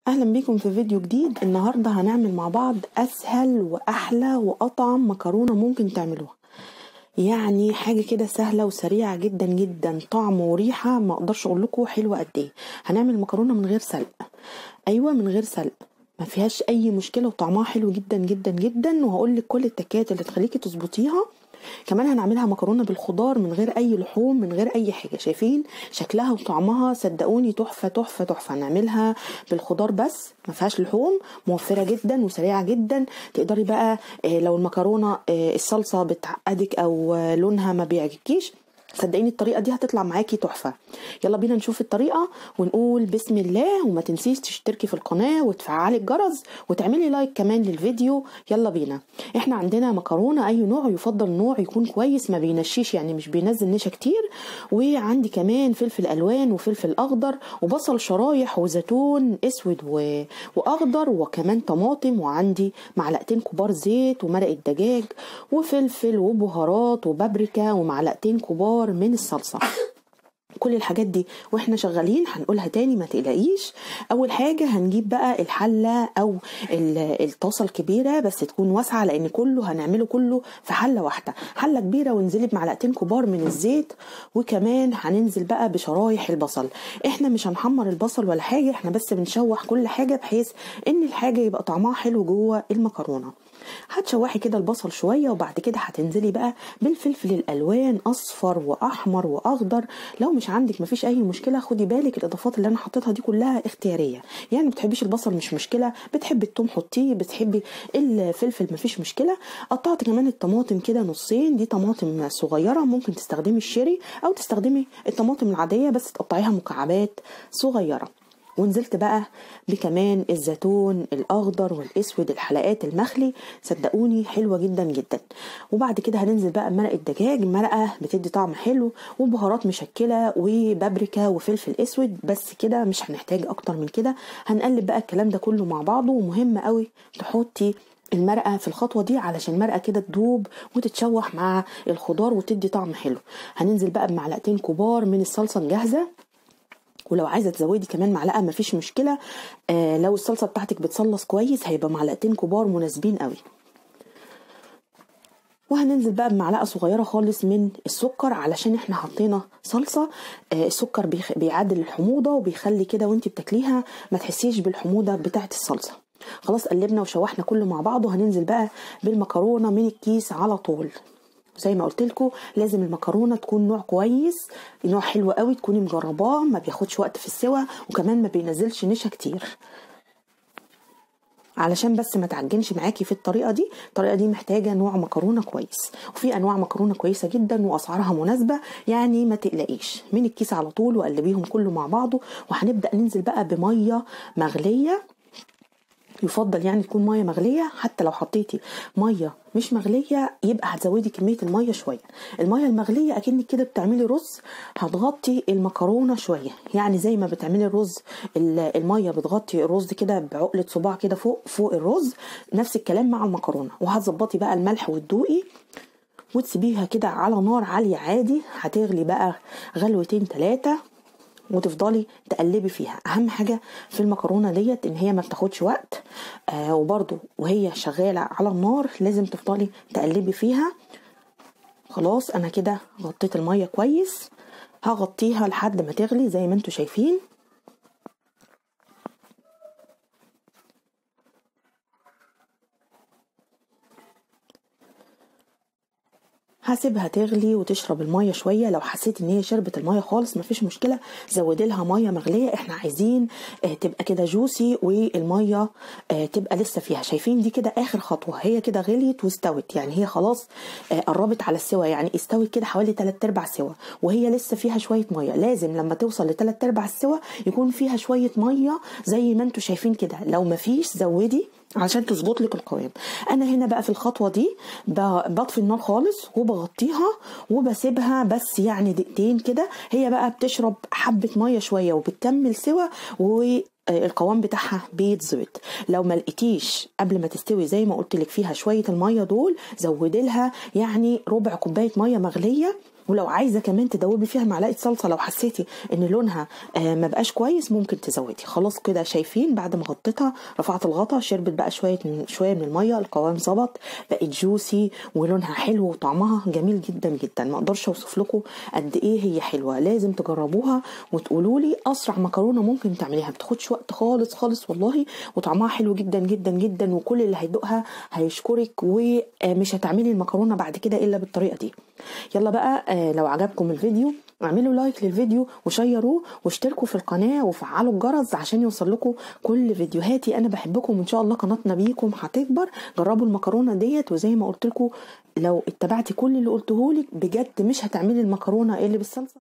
اهلا بيكم في فيديو جديد النهارده هنعمل مع بعض اسهل واحلى واطعم مكرونه ممكن تعملوها يعني حاجه كده سهله وسريعه جدا جدا طعم وريحه ما اقدرش اقول لكم حلوه قد ايه هنعمل مكرونه من غير سلق ايوه من غير سلق ما فيهاش اي مشكله وطعمها حلو جدا جدا جدا وهقول لك كل التكات اللي تخليكي تظبطيها كمان هنعملها مكرونه بالخضار من غير اي لحوم من غير اي حاجه شايفين شكلها وطعمها صدقوني تحفه تحفه تحفه هنعملها بالخضار بس ما فيهاش لحوم موفره جدا وسريعه جدا تقدري بقى آه، لو المكرونه آه، الصلصه بتعقدك او آه، لونها ما بيعجبكيش صدقيني الطريقه دي هتطلع معاكي تحفه يلا بينا نشوف الطريقه ونقول بسم الله وما تنسيش تشتركي في القناه وتفعلي الجرس وتعملي لايك كمان للفيديو يلا بينا احنا عندنا مكرونه اي نوع يفضل نوع يكون كويس ما بينشيش يعني مش بينزل نشا كتير وعندي كمان فلفل الوان وفلفل اخضر وبصل شرايح وزيتون اسود و... واخضر وكمان طماطم وعندي معلقتين كبار زيت ومرقه دجاج وفلفل وبهارات وبابريكا ومعلقتين كبار من الصلصه كل الحاجات دي واحنا شغالين هنقولها تاني ما تقلقيش اول حاجه هنجيب بقى الحله او ال- الطاسه الكبيره بس تكون واسعه لان كله هنعمله كله في حله واحده حله كبيره وانزلي بمعلقتين كبار من الزيت وكمان هننزل بقى بشرايح البصل احنا مش هنحمر البصل ولا حاجه احنا بس بنشوح كل حاجه بحيث ان الحاجه يبقى طعمها حلو جوه المكرونه هتشوحي كده البصل شويه وبعد كده هتنزلي بقى بالفلفل الالوان اصفر واحمر واخضر لو مش عندك مفيش اي مشكله خدي بالك الاضافات اللي انا حطيتها دي كلها اختياريه يعني ما بتحبيش البصل مش مشكله بتحبي الثوم حطيه بتحبي الفلفل مفيش مشكله قطعت كمان الطماطم كده نصين دي طماطم صغيره ممكن تستخدمي الشيري او تستخدمي الطماطم العاديه بس تقطعيها مكعبات صغيره ونزلت بقى بكمان الزيتون الاخضر والاسود الحلقات المخلي صدقوني حلوه جدا جدا وبعد كده هننزل بقى بمرقه دجاج مرقه بتدي طعم حلو وبهارات مشكله وبابريكا وفلفل اسود بس كده مش هنحتاج اكتر من كده هنقلب بقى الكلام ده كله مع بعضه ومهم قوي تحطي المرقه في الخطوه دي علشان المرقه كده تدوب وتتشوح مع الخضار وتدي طعم حلو هننزل بقى بمعلقتين كبار من الصلصه الجاهزه ولو عايزه تزودي كمان معلقه مفيش مشكله آه لو الصلصه بتاعتك بتصلص كويس هيبقى معلقتين كبار مناسبين قوي وهننزل بقى بمعلقه صغيره خالص من السكر علشان احنا حطينا صلصه آه السكر بيخ... بيعدل الحموضه وبيخلي كده وانت بتاكليها ما تحسيش بالحموضه بتاعه الصلصه خلاص قلبنا وشوحنا كله مع بعض وهننزل بقى بالمكرونه من الكيس على طول زي ما قلت لكم لازم المكرونه تكون نوع كويس نوع حلو قوي تكوني مجرباه ما بياخدش وقت في السوى وكمان ما بينزلش نشا كتير علشان بس ما تعجنش معاكي في الطريقه دي الطريقه دي محتاجه نوع مكرونه كويس وفي انواع مكرونه كويسه جدا واسعارها مناسبه يعني ما تقلقيش من الكيس على طول وقلبيهم كله مع بعضه وهنبدا ننزل بقى بميه مغليه يفضل يعني تكون ميه مغليه حتى لو حطيتي ميه مش مغليه يبقى هتزودي كميه الميه شويه الميه المغليه اكنك كده بتعملي رز هتغطي المكرونه شويه يعني زي ما بتعملي الرز ال- الميه بتغطي الرز كده بعقله صباع كده فوق فوق الرز نفس الكلام مع المكرونه وهتظبطي بقى الملح والدوقي وتسيبيها كده على نار عاليه عادي هتغلي بقى غلوتين ثلاثه وتفضلي تقلبي فيها اهم حاجه في المكرونه ديت ان هي ما بتاخدش وقت آه وبرده وهي شغاله على النار لازم تفضلي تقلبي فيها خلاص انا كده غطيت الميه كويس هغطيها لحد ما تغلي زي ما انتم شايفين هسيبها تغلي وتشرب الميه شويه لو حسيت ان هي شربت الميه خالص مفيش مشكله زودي لها ميه مغليه احنا عايزين آه، تبقى كده جوسي والميه آه، تبقى لسه فيها شايفين دي كده اخر خطوه هي كده غليت واستوت يعني هي خلاص آه، قربت على السوا يعني استوت كده حوالي 3 ارباع سوا وهي لسه فيها شويه ميه لازم لما توصل ل 3 ارباع السوا يكون فيها شويه ميه زي ما انتم شايفين كده لو مفيش زودي عشان تظبط لك القوام انا هنا بقى في الخطوه دي ب- بطفي النار خالص وبغطيها وبسيبها بس يعني دقيقتين كده هي بقى بتشرب حبه ميه شويه وبتكمل سوا و القوام بتاعها بيتظبط لو ما لقيتيش قبل ما تستوي زي ما قلت لك فيها شويه الميه دول زودي لها يعني ربع كوبايه ميه مغليه ولو عايزه كمان تدوبي فيها معلقه صلصه لو حسيتي ان لونها آه ما بقاش كويس ممكن تزودي خلاص كده شايفين بعد ما غطيتها رفعت الغطا شربت بقى شويه من شويه من الميه القوام ظبط بقت جوسي ولونها حلو وطعمها جميل جدا جدا ما اقدرش اوصف لكم قد ايه هي حلوه لازم تجربوها وتقولوا لي اسرع مكرونه ممكن تعمليها ما بتاخدش وقت خالص خالص والله وطعمها حلو جدا جدا جدا وكل اللي هيدوقها هيشكرك ومش هتعملي المكرونه بعد كده الا بالطريقه دي يلا بقى آه، لو عجبكم الفيديو اعملوا لايك للفيديو وشيروه واشتركوا في القناه وفعلوا الجرس عشان يوصل لكم كل فيديوهاتي انا بحبكم وان شاء الله قناتنا بيكم هتكبر جربوا المكرونه ديت وزي ما قلت لكم لو اتبعتي كل اللي قلته لك بجد مش هتعملي المكرونه اللي بالصلصه